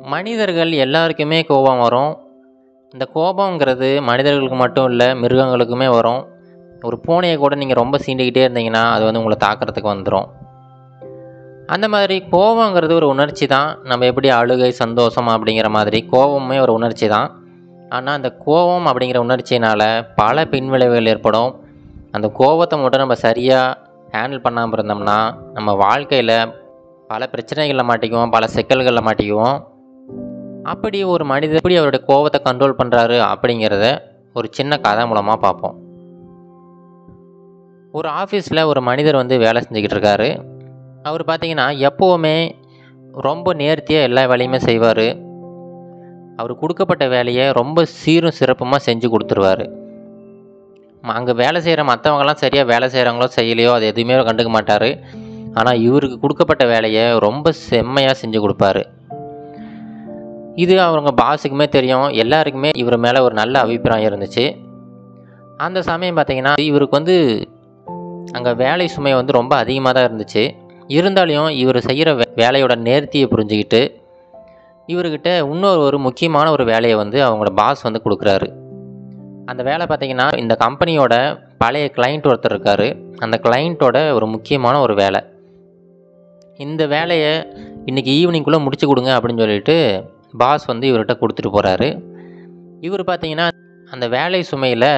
மனிதர்கள் எல்லாருக்குமே கோபம் வரும் இந்த கோபங்கிறது மனிதர்களுக்கு மட்டும் இல்லை மிருகங்களுக்குமே வரும் ஒரு பூனையை கூட நீங்கள் ரொம்ப சீண்டிக்கிட்டே இருந்தீங்கன்னா அது வந்து உங்களை தாக்கிறதுக்கு வந்துடும் அந்த மாதிரி கோபங்கிறது ஒரு உணர்ச்சி தான் நம்ம எப்படி அழுகை சந்தோஷம் அப்படிங்கிற மாதிரி கோபமே ஒரு உணர்ச்சி தான் ஆனால் அந்த கோபம் அப்படிங்கிற உணர்ச்சினால் பல பின்விளைவுகள் ஏற்படும் அந்த கோபத்தை மட்டும் நம்ம சரியாக ஹேண்டில் பண்ணாமல் இருந்தோம்னா நம்ம வாழ்க்கையில் பல பிரச்சனைகளில் மாட்டிக்குவோம் பல சிக்கல்களில் மாட்டிக்குவோம் அப்படி ஒரு மனிதர் எப்படி அவருடைய கோபத்தை கண்ட்ரோல் பண்ணுறாரு அப்படிங்கிறத ஒரு சின்ன கதை மூலமாக பார்ப்போம் ஒரு ஆஃபீஸில் ஒரு மனிதர் வந்து வேலை செஞ்சுக்கிட்டு இருக்காரு அவர் பார்த்தீங்கன்னா எப்போவுமே ரொம்ப நேர்த்தியாக எல்லா வேலையுமே செய்வார் அவர் கொடுக்கப்பட்ட வேலையை ரொம்ப சீரும் சிறப்புமாக செஞ்சு கொடுத்துருவாரு அங்கே வேலை செய்கிற மற்றவங்கலாம் சரியாக வேலை செய்கிறாங்களோ செய்யலையோ அது எதுவுமே அவர் கண்டுக்க மாட்டார் ஆனால் இவருக்கு கொடுக்கப்பட்ட வேலையை ரொம்ப செம்மையாக செஞ்சு கொடுப்பாரு இது அவங்க பாஸுக்குமே தெரியும் எல்லாருக்குமே இவர் மேலே ஒரு நல்ல அபிப்பிராயம் இருந்துச்சு அந்த சமயம் பார்த்தீங்கன்னா இவருக்கு வந்து அங்கே வேலை சுமை வந்து ரொம்ப அதிகமாக தான் இருந்துச்சு இருந்தாலும் இவர் செய்கிற வே வேலையோட நேர்த்தியை புரிஞ்சுக்கிட்டு இவர்கிட்ட இன்னொரு ஒரு முக்கியமான ஒரு வேலையை வந்து அவங்களோட பாஸ் வந்து கொடுக்குறாரு அந்த வேலை பார்த்தீங்கன்னா இந்த கம்பெனியோட பழைய கிளைண்ட் ஒருத்தர் இருக்கார் அந்த கிளைண்ட்டோட ஒரு முக்கியமான ஒரு வேலை இந்த வேலையை இன்றைக்கி ஈவினிங்குள்ளே முடிச்சு கொடுங்க அப்படின்னு சொல்லிட்டு பாஸ் வந்து இவர்கிட்ட கொடுத்துட்டு போகிறாரு இவர் பார்த்தீங்கன்னா அந்த வேலை சுமையில்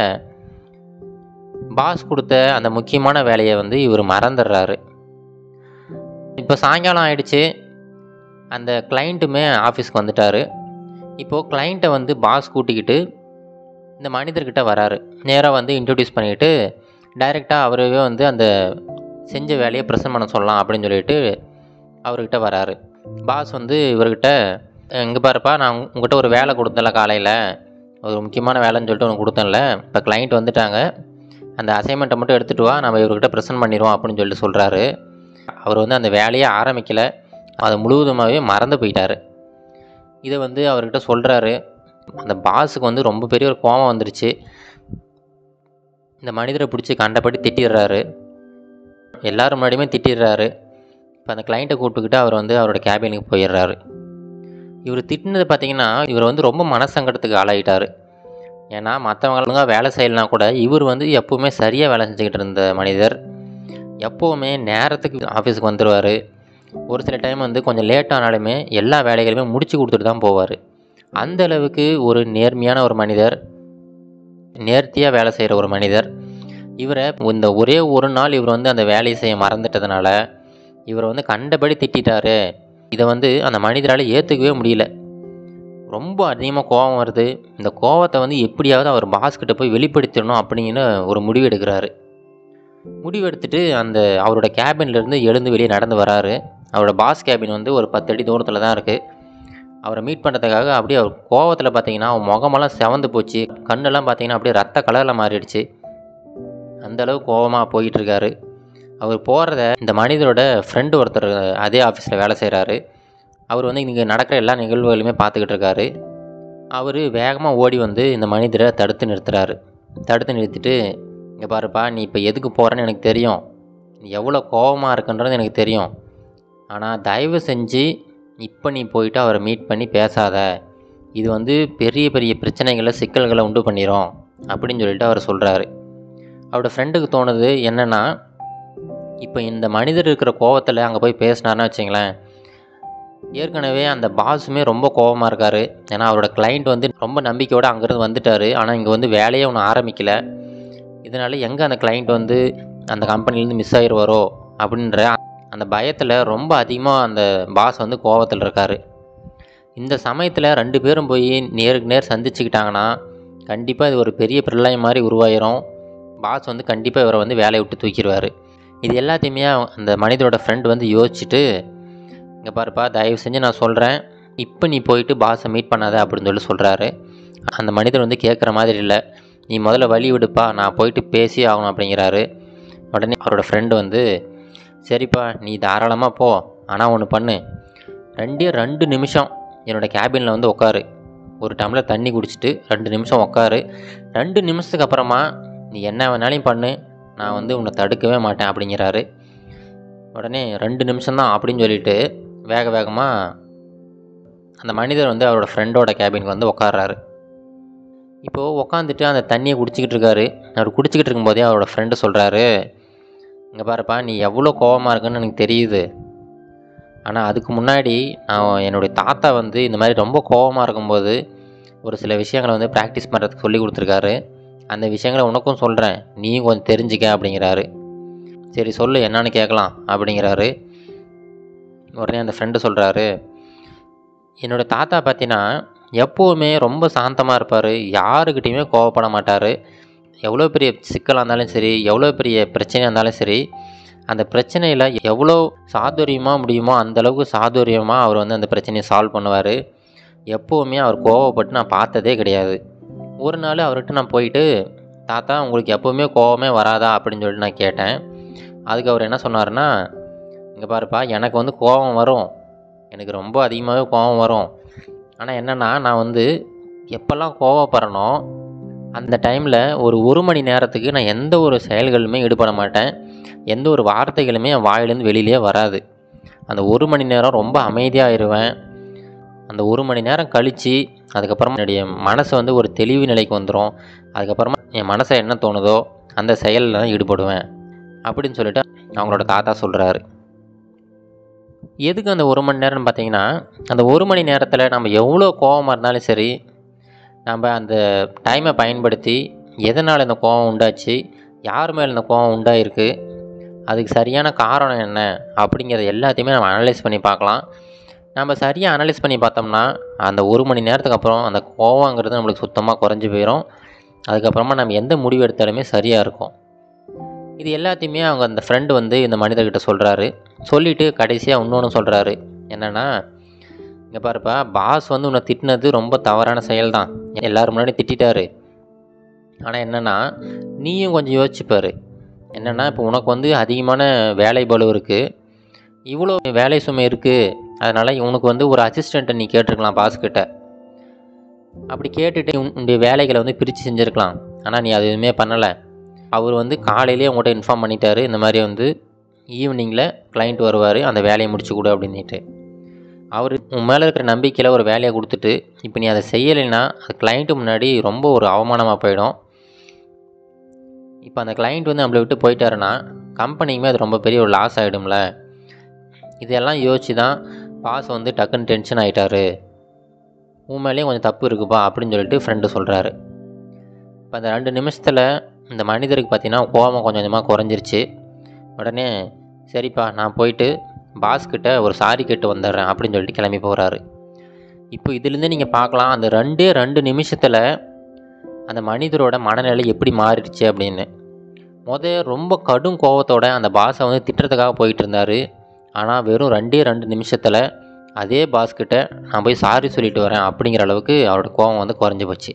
பாஸ் கொடுத்த அந்த முக்கியமான வேலையை வந்து இவர் மறந்துடுறாரு இப்போ சாயங்காலம் ஆயிடுச்சு அந்த கிளைண்ட்டுமே ஆஃபீஸ்க்கு வந்துட்டார் இப்போது கிளைண்ட்டை வந்து பாஸ் கூட்டிக்கிட்டு இந்த மனிதர்கிட்ட வராரு நேராக வந்து இன்ட்ரடியூஸ் பண்ணிக்கிட்டு டைரெக்டாக அவரே வந்து அந்த செஞ்ச வேலையை ப்ரெசன்ட் பண்ண சொல்லலாம் அப்படின்னு சொல்லிட்டு அவர்கிட்ட வராரு பாஸ் வந்து இவர்கிட்ட இங்கே பாருப்பா நான் உங்ககிட்ட ஒரு வேலை கொடுத்தேன்ல காலையில் ஒரு முக்கியமான வேலைன்னு சொல்லிட்டு உனக்கு கொடுத்தேன்ல இப்போ கிளைண்ட் வந்துட்டாங்க அந்த அசைன்மெண்ட்டை மட்டும் எடுத்துகிட்டு வா நம்ம இவர்கிட்ட ப்ரெசென்ட் பண்ணிடுவோம் அப்படின்னு சொல்லிட்டு சொல்கிறாரு அவர் வந்து அந்த வேலையை ஆரம்பிக்கலை அதை முழுவதுமாகவே மறந்து போயிட்டார் இதை வந்து அவர்கிட்ட சொல்கிறாரு அந்த பாஸுக்கு வந்து ரொம்ப பெரிய ஒரு கோபம் வந்துருச்சு இந்த மனிதரை பிடிச்சி கண்டபடி திட்டிடுறாரு எல்லாரும் முன்னாடியுமே திட்டிடுறாரு இப்போ அந்த கிளைண்ட்டை கூப்பிட்டுக்கிட்டு அவர் வந்து அவரோட கேபினுக்கு போயிடுறாரு இவர் திட்டினது பார்த்தீங்கன்னா இவர் வந்து ரொம்ப மனசங்கடத்துக்கு ஆளாயிட்டார் ஏன்னா மற்றவங்களுங்க வேலை செய்யலைனா கூட இவர் வந்து எப்போவுமே சரியாக வேலை செஞ்சுக்கிட்டு இருந்த மனிதர் எப்போவுமே நேரத்துக்கு ஆஃபீஸுக்கு வந்துடுவார் ஒரு சில டைம் வந்து கொஞ்சம் லேட் ஆனாலுமே எல்லா வேலைகளுமே முடிச்சு கொடுத்துட்டு தான் போவார் அந்த அளவுக்கு ஒரு நேர்மையான ஒரு மனிதர் நேர்த்தியாக வேலை செய்கிற ஒரு மனிதர் இவரை இந்த ஒரே ஒரு நாள் இவர் வந்து அந்த வேலையை செய்ய மறந்துட்டதுனால இவரை வந்து கண்டபடி திட்டாரு இதை வந்து அந்த மனிதரால் ஏற்றுக்கவே முடியல ரொம்ப அதிகமாக கோபம் வருது இந்த கோவத்தை வந்து எப்படியாவது அவர் பாஸ்கிட்ட போய் வெளிப்படுத்திடணும் அப்படிங்கிற ஒரு முடிவு எடுக்கிறாரு முடிவு எடுத்துட்டு அந்த அவரோட கேபின்லேருந்து எழுந்து வெளியே நடந்து வராரு அவரோட பாஸ் கேபின் வந்து ஒரு பத்து அடி தூரத்தில் தான் இருக்குது அவரை மீட் பண்ணுறதுக்காக அப்படியே அவர் கோவத்தில் பார்த்தீங்கன்னா அவன் முகமெல்லாம் செவந்து போச்சு கண்ணெல்லாம் பார்த்தீங்கன்னா அப்படியே ரத்த கலரில் மாறிடுச்சு அந்தளவு கோபமாக போயிட்டுருக்காரு அவர் போகிறத இந்த மனிதரோட ஃப்ரெண்டு ஒருத்தர் அதே ஆஃபீஸில் வேலை செய்கிறாரு அவர் வந்து இங்கே நடக்கிற எல்லா நிகழ்வுகளுமே பார்த்துக்கிட்டு இருக்காரு அவர் வேகமாக ஓடி வந்து இந்த மனிதரை தடுத்து நிறுத்துறாரு தடுத்து நிறுத்திட்டு இங்கே பாருப்பா நீ இப்போ எதுக்கு போகிறேன்னு எனக்கு தெரியும் நீ எவ்வளோ கோபமாக இருக்குன்றது எனக்கு தெரியும் ஆனால் தயவு செஞ்சு இப்போ நீ போயிட்டு அவரை மீட் பண்ணி பேசாத இது வந்து பெரிய பெரிய பிரச்சனைகளை சிக்கல்களை உண்டு பண்ணிடும் அப்படின்னு சொல்லிட்டு அவர் சொல்கிறாரு அவரோட ஃப்ரெண்டுக்கு தோணுது என்னென்னா இப்போ இந்த மனிதர் இருக்கிற கோவத்தில் அங்கே போய் பேசினார்னு வச்சிங்களேன் ஏற்கனவே அந்த பாஸுமே ரொம்ப கோபமாக இருக்கார் ஏன்னா அவரோட கிளைண்ட் வந்து ரொம்ப நம்பிக்கையோடு அங்கேருந்து வந்துட்டார் ஆனால் இங்கே வந்து வேலையே ஒன்று ஆரம்பிக்கலை இதனால் எங்கே அந்த கிளைண்ட் வந்து அந்த கம்பெனிலேருந்து மிஸ் ஆயிடுவாரோ அப்படின்ற அந்த பயத்தில் ரொம்ப அதிகமாக அந்த பாஸ் வந்து கோவத்தில் இருக்கார் இந்த சமயத்தில் ரெண்டு பேரும் போய் நேருக்கு நேர் சந்திச்சுக்கிட்டாங்கன்னா கண்டிப்பாக இது ஒரு பெரிய பிரளயம் மாதிரி உருவாயிரும் பாஸ் வந்து கண்டிப்பாக இவரை வந்து வேலையை விட்டு தூக்கிடுவார் இது எல்லாத்தையுமே அந்த மனிதரோட ஃப்ரெண்ட் வந்து யோசிச்சுட்டு இங்கே பாருப்பா தயவு செஞ்சு நான் சொல்கிறேன் இப்போ நீ போயிட்டு பாஸை மீட் பண்ணாத அப்படின்னு சொல்லி சொல்கிறாரு அந்த மனிதர் வந்து கேட்குற மாதிரி இல்லை நீ முதல்ல வழி விடுப்பா நான் போயிட்டு பேசி ஆகணும் அப்படிங்கிறாரு உடனே அவரோட ஃப்ரெண்டு வந்து சரிப்பா நீ தாராளமாக போ ஆனால் ஒன்று பண்ணு ரெண்டே ரெண்டு நிமிஷம் என்னோடய கேபினில் வந்து உட்காரு ஒரு டம்ளர் தண்ணி குடிச்சிட்டு ரெண்டு நிமிஷம் உட்காரு ரெண்டு நிமிஷத்துக்கு அப்புறமா நீ என்ன வேணாலும் பண்ணு நான் வந்து உன்னை தடுக்கவே மாட்டேன் அப்படிங்கிறாரு உடனே ரெண்டு நிமிஷம்தான் அப்படின்னு சொல்லிட்டு வேக வேகமாக அந்த மனிதர் வந்து அவரோட ஃப்ரெண்டோட கேபினுக்கு வந்து உட்கார்றாரு இப்போது உட்காந்துட்டு அந்த தண்ணியை குடிச்சிக்கிட்டு இருக்காரு அவர் குடிச்சிக்கிட்டு இருக்கும்போதே அவரோட ஃப்ரெண்டு சொல்கிறாரு இங்கே பாருப்பா நீ எவ்வளோ கோவமாக இருக்குன்னு எனக்கு தெரியுது ஆனால் அதுக்கு முன்னாடி நான் என்னுடைய தாத்தா வந்து இந்த மாதிரி ரொம்ப கோவமாக இருக்கும்போது ஒரு சில விஷயங்களை வந்து ப்ராக்டிஸ் பண்ணுறதுக்கு சொல்லி கொடுத்துருக்காரு அந்த விஷயங்களை உனக்கும் சொல்கிறேன் நீயும் கொஞ்சம் தெரிஞ்சுக்க அப்படிங்கிறாரு சரி சொல்லு என்னன்னு கேட்கலாம் அப்படிங்கிறாரு உடனே அந்த ஃப்ரெண்டு சொல்கிறாரு என்னோட தாத்தா பார்த்தீங்கன்னா எப்போவுமே ரொம்ப சாந்தமாக இருப்பார் யாருக்கிட்டேயுமே கோவப்பட மாட்டார் எவ்வளோ பெரிய சிக்கலாக இருந்தாலும் சரி எவ்வளோ பெரிய பிரச்சனையாக இருந்தாலும் சரி அந்த பிரச்சனையில் எவ்வளோ சாதுரியமாக முடியுமோ அந்தளவுக்கு சாதுரியமாக அவர் வந்து அந்த பிரச்சனையை சால்வ் பண்ணுவார் எப்போவுமே அவர் கோவப்பட்டு நான் பார்த்ததே கிடையாது ஒரு நாள் அவர்கிட்ட நான் போயிட்டு தாத்தா உங்களுக்கு எப்போவுமே கோவமே வராதா அப்படின்னு சொல்லிட்டு நான் கேட்டேன் அதுக்கு அவர் என்ன சொன்னார்னா இங்கே பாருப்பா எனக்கு வந்து கோபம் வரும் எனக்கு ரொம்ப அதிகமாகவே கோபம் வரும் ஆனால் என்னென்னா நான் வந்து எப்போல்லாம் கோவப்படுறனோ அந்த டைமில் ஒரு ஒரு மணி நேரத்துக்கு நான் எந்த ஒரு செயல்களுமே ஈடுபட மாட்டேன் எந்த ஒரு வார்த்தைகளுமே என் வாயிலேருந்து வெளியிலே வராது அந்த ஒரு மணி நேரம் ரொம்ப அமைதியாகிடுவேன் அந்த ஒரு மணி நேரம் கழித்து அதுக்கப்புறம் என்னுடைய மனசு வந்து ஒரு தெளிவு நிலைக்கு வந்துடும் அதுக்கப்புறமா என் மனசை என்ன தோணுதோ அந்த செயலில் தான் ஈடுபடுவேன் அப்படின்னு சொல்லிட்டு அவங்களோட தாத்தா சொல்கிறாரு எதுக்கு அந்த ஒரு மணி நேரம்னு பார்த்தீங்கன்னா அந்த ஒரு மணி நேரத்தில் நம்ம எவ்வளோ கோவமாக இருந்தாலும் சரி நம்ம அந்த டைமை பயன்படுத்தி எதனால் இந்த கோவம் உண்டாச்சு யார் மேலே இந்த கோவம் உண்டாயிருக்கு அதுக்கு சரியான காரணம் என்ன அப்படிங்கிறத எல்லாத்தையுமே நம்ம அனலைஸ் பண்ணி பார்க்கலாம் நம்ம சரியாக அனலைஸ் பண்ணி பார்த்தோம்னா அந்த ஒரு மணி நேரத்துக்கு அப்புறம் அந்த கோவங்கிறது நம்மளுக்கு சுத்தமாக குறைஞ்சி போயிடும் அதுக்கப்புறமா நம்ம எந்த முடிவு எடுத்தாலுமே சரியாக இருக்கும் இது எல்லாத்தையுமே அவங்க அந்த ஃப்ரெண்டு வந்து இந்த மனிதர்கிட்ட சொல்கிறாரு சொல்லிவிட்டு கடைசியாக இன்னொன்று சொல்கிறாரு என்னென்னா இங்கே பாருப்பா பாஸ் வந்து உன்னை திட்டினது ரொம்ப தவறான செயல் தான் எல்லோரும் முன்னாடி திட்டாரு ஆனால் என்னென்னா நீயும் கொஞ்சம் யோசிச்சுப்பார் என்னென்னா இப்போ உனக்கு வந்து அதிகமான வேலை பளு இருக்குது இவ்வளோ வேலை சுமை இருக்குது அதனால் உனக்கு வந்து ஒரு அசிஸ்டண்ட்டை நீ கேட்டிருக்கலாம் பாஸ்கிட்ட அப்படி கேட்டுட்டு உன்னுடைய வேலைகளை வந்து பிரித்து செஞ்சுருக்கலாம் ஆனால் நீ அது எதுவுமே பண்ணலை அவர் வந்து காலையிலேயே உங்கள்கிட்ட இன்ஃபார்ம் பண்ணிட்டாரு இந்த மாதிரி வந்து ஈவினிங்கில் கிளைண்ட் வருவார் அந்த வேலையை முடிச்சு கொடு அப்படின்ட்டு அவர் உன் மேலே இருக்கிற நம்பிக்கையில் ஒரு வேலையை கொடுத்துட்டு இப்போ நீ அதை செய்யலைன்னா அது கிளைண்ட்டு முன்னாடி ரொம்ப ஒரு அவமானமாக போயிடும் இப்போ அந்த கிளைண்ட் வந்து நம்மளை விட்டு போயிட்டாருன்னா கம்பெனிக்குமே அது ரொம்ப பெரிய ஒரு லாஸ் ஆகிடும்ல இதெல்லாம் யோசிச்சு தான் பாஸ் வந்து டக்குன்னு டென்ஷன் ஆகிட்டாரு உன் மேலேயும் கொஞ்சம் தப்பு இருக்குப்பா அப்படின்னு சொல்லிட்டு ஃப்ரெண்டு சொல்கிறாரு இப்போ அந்த ரெண்டு நிமிஷத்தில் இந்த மனிதருக்கு பார்த்தீங்கன்னா கோபம் கொஞ்சம் கொஞ்சமாக குறைஞ்சிருச்சு உடனே சரிப்பா நான் போயிட்டு பாஸ்கிட்ட ஒரு சாரி கேட்டு வந்துடுறேன் அப்படின்னு சொல்லிட்டு கிளம்பி போகிறாரு இப்போ இதுலேருந்து நீங்கள் பார்க்கலாம் அந்த ரெண்டே ரெண்டு நிமிஷத்தில் அந்த மனிதரோட மனநிலை எப்படி மாறிடுச்சு அப்படின்னு முத ரொம்ப கடும் கோவத்தோட அந்த பாஸை வந்து திட்டுறதுக்காக போயிட்டு இருந்தார் ஆனால் வெறும் ரெண்டே ரெண்டு நிமிஷத்தில் அதே பாஸ்கிட்ட நான் போய் சாரி சொல்லிட்டு வரேன் அப்படிங்கிற அளவுக்கு அவரோட கோவம் வந்து குறைஞ்சி போச்சு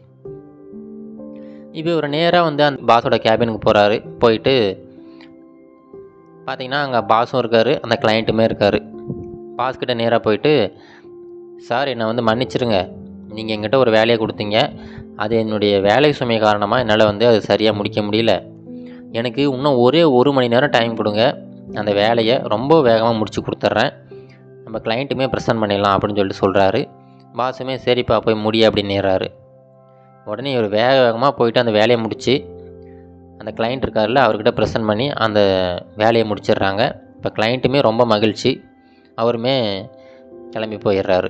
இப்போ இவர் நேராக வந்து அந்த பாஸோட கேபினுக்கு போகிறாரு போயிட்டு பார்த்தீங்கன்னா அங்கே பாஸும் இருக்கார் அந்த கிளைண்ட்டுமே இருக்கார் பாஸ்கிட்ட நேராக போயிட்டு சார் என்னை வந்து மன்னிச்சிருங்க நீங்கள் எங்கிட்ட ஒரு வேலையை கொடுத்தீங்க அது என்னுடைய வேலை சுமை காரணமாக என்னால் வந்து அது சரியாக முடிக்க முடியல எனக்கு இன்னும் ஒரே ஒரு மணி நேரம் டைம் கொடுங்க அந்த வேலையை ரொம்ப வேகமாக முடிச்சு கொடுத்துட்றேன் நம்ம கிளைண்ட்டுமே ப்ரெசன்ட் பண்ணிடலாம் அப்படின்னு சொல்லிட்டு சொல்கிறாரு பாஸுமே சரிப்பா போய் முடிய அப்படின்னுறாரு உடனே இவர் வேக வேகமாக போயிட்டு அந்த வேலையை முடித்து அந்த கிளைண்ட் இருக்கார்ல அவர்கிட்ட ப்ரெசன்ட் பண்ணி அந்த வேலையை முடிச்சிடுறாங்க இப்போ கிளைண்ட்டுமே ரொம்ப மகிழ்ச்சி அவருமே கிளம்பி போயிடுறாரு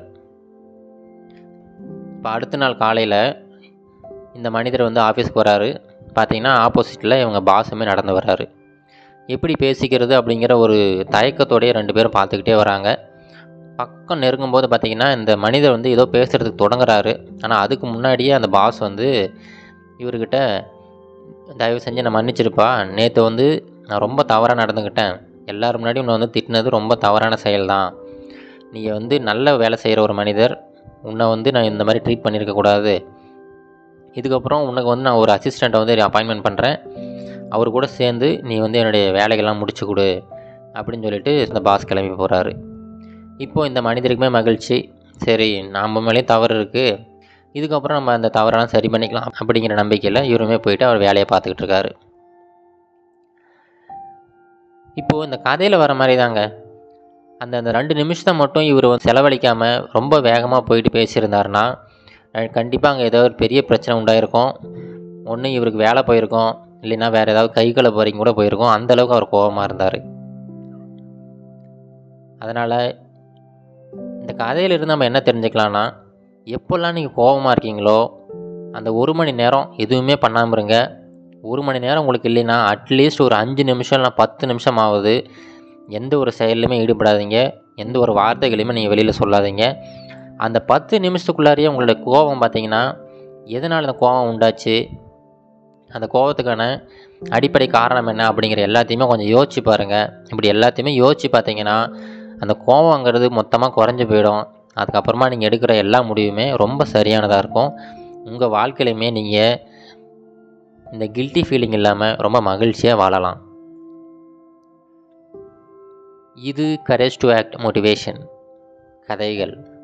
இப்போ அடுத்த நாள் காலையில் இந்த மனிதர் வந்து ஆஃபீஸ்க்கு வராரு பார்த்தீங்கன்னா ஆப்போசிட்டில் இவங்க பாஸுமே நடந்து வர்றாரு எப்படி பேசிக்கிறது அப்படிங்கிற ஒரு தயக்கத்தோடய ரெண்டு பேரும் பார்த்துக்கிட்டே வராங்க பக்கம் நெருங்கும்போது பார்த்தீங்கன்னா இந்த மனிதர் வந்து ஏதோ பேசுகிறதுக்கு தொடங்குறாரு ஆனால் அதுக்கு முன்னாடியே அந்த பாஸ் வந்து இவர்கிட்ட தயவு செஞ்சு நான் மன்னிச்சிருப்பா நேற்று வந்து நான் ரொம்ப தவறாக நடந்துக்கிட்டேன் எல்லோரும் முன்னாடி உன்னை வந்து திட்டினது ரொம்ப தவறான செயல் தான் நீங்கள் வந்து நல்ல வேலை செய்கிற ஒரு மனிதர் உன்னை வந்து நான் இந்த மாதிரி ட்ரீட் பண்ணியிருக்கக்கூடாது இதுக்கப்புறம் உனக்கு வந்து நான் ஒரு அசிஸ்டண்ட்டை வந்து அப்பாயின்மெண்ட் பண்ணுறேன் அவர் கூட சேர்ந்து நீ வந்து என்னுடைய வேலைகள்லாம் முடிச்சு கொடு அப்படின்னு சொல்லிட்டு இந்த பாஸ் கிளம்பி போகிறாரு இப்போது இந்த மனிதருக்குமே மகிழ்ச்சி சரி நம்ம மேலேயும் தவறு இருக்குது இதுக்கப்புறம் நம்ம அந்த தவறெல்லாம் சரி பண்ணிக்கலாம் அப்படிங்கிற நம்பிக்கையில் இவருமே போயிட்டு அவர் வேலையை பார்த்துக்கிட்டு இருக்காரு இப்போது இந்த கதையில் வர மாதிரி தாங்க அந்த அந்த ரெண்டு நிமிஷத்தை மட்டும் இவர் வந்து செலவழிக்காமல் ரொம்ப வேகமாக போயிட்டு பேசியிருந்தாருன்னா கண்டிப்பாக அங்கே ஏதோ ஒரு பெரிய பிரச்சனை உண்டாயிருக்கும் ஒன்று இவருக்கு வேலை போயிருக்கும் இல்லைன்னா வேறு ஏதாவது கைகளை போகிறீங்க கூட போயிருக்கும் அந்தளவுக்கு அவர் கோபமாக இருந்தார் அதனால் இந்த கதையிலிருந்து நம்ம என்ன தெரிஞ்சுக்கலான்னா எப்போல்லாம் நீங்கள் கோபமாக இருக்கீங்களோ அந்த ஒரு மணி நேரம் எதுவுமே பண்ணாமல் இருங்க ஒரு மணி நேரம் உங்களுக்கு இல்லைன்னா அட்லீஸ்ட் ஒரு அஞ்சு நிமிஷம் இல்லை பத்து நிமிஷம் ஆகுது எந்த ஒரு செயல்லையுமே ஈடுபடாதீங்க எந்த ஒரு வார்த்தைகளையுமே நீங்கள் வெளியில் சொல்லாதீங்க அந்த பத்து நிமிஷத்துக்குள்ளாரையே உங்களோட கோபம் பார்த்தீங்கன்னா எதனால் அந்த கோபம் உண்டாச்சு அந்த கோபத்துக்கான அடிப்படை காரணம் என்ன அப்படிங்கிற எல்லாத்தையுமே கொஞ்சம் யோசிச்சு பாருங்கள் இப்படி எல்லாத்தையுமே யோசிச்சு பார்த்தீங்கன்னா அந்த கோபங்கிறது மொத்தமாக குறைஞ்சி போயிடும் அதுக்கப்புறமா நீங்கள் எடுக்கிற எல்லா முடிவுமே ரொம்ப சரியானதாக இருக்கும் உங்கள் வாழ்க்கையிலையுமே நீங்கள் இந்த கில்ட்டி ஃபீலிங் இல்லாமல் ரொம்ப மகிழ்ச்சியாக வாழலாம் இது கரேஜ் டு ஆக்ட் மோட்டிவேஷன் கதைகள்